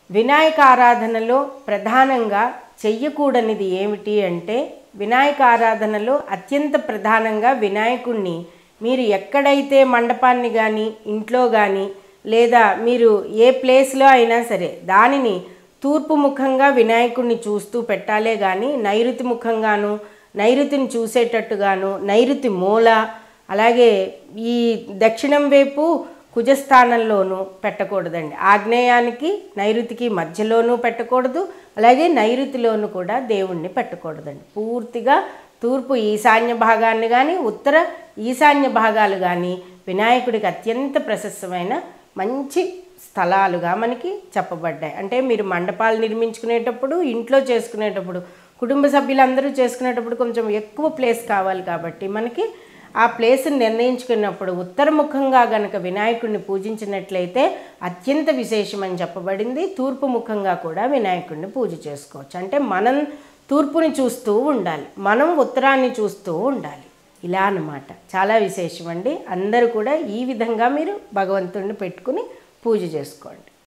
వినాయక ఆరాధనలో ప్రధానంగా చెయ్యకూడనిది ఏమిటి అంటే వినాయక ఆరాధనలో అత్యంత ప్రధానంగా వినాయకుణ్ణి మీరు ఎక్కడైతే మండపాన్ని కానీ ఇంట్లో కానీ లేదా మీరు ఏ ప్లేస్లో అయినా సరే దానిని తూర్పు ముఖంగా వినాయకుడిని చూస్తూ పెట్టాలే కానీ నైరుతి ముఖంగాను నైరుతిని చూసేటట్టుగాను నైరుతి మూల అలాగే ఈ దక్షిణం వైపు కుజస్థానంలోనూ పెట్టకూడదండి ఆగ్నేయానికి నైరుతికి మధ్యలోనూ పెట్టకూడదు అలాగే నైరుతిలోనూ కూడా దేవుణ్ణి పెట్టకూడదండి పూర్తిగా తూర్పు ఈశాన్య భాగాన్ని కానీ ఉత్తర ఈశాన్య భాగాలు కానీ వినాయకుడికి అత్యంత ప్రశస్తమైన మంచి స్థలాలుగా మనకి చెప్పబడ్డాయి అంటే మీరు మండపాలు నిర్మించుకునేటప్పుడు ఇంట్లో చేసుకునేటప్పుడు కుటుంబ సభ్యులందరూ చేసుకునేటప్పుడు కొంచెం ఎక్కువ ప్లేస్ కావాలి కాబట్టి మనకి ఆ ప్లేస్ని నిర్ణయించుకున్నప్పుడు ఉత్తరముఖంగా గనక వినాయకుడిని పూజించినట్లయితే అత్యంత విశేషమని చెప్పబడింది తూర్పు ముఖంగా కూడా వినాయకుడిని పూజ చేసుకోవచ్చు అంటే మనం తూర్పుని చూస్తూ ఉండాలి మనం ఉత్తరాన్ని చూస్తూ ఉండాలి ఇలా అన్నమాట చాలా విశేషం అండి అందరూ కూడా ఈ విధంగా మీరు భగవంతుడిని పెట్టుకుని పూజ చేసుకోండి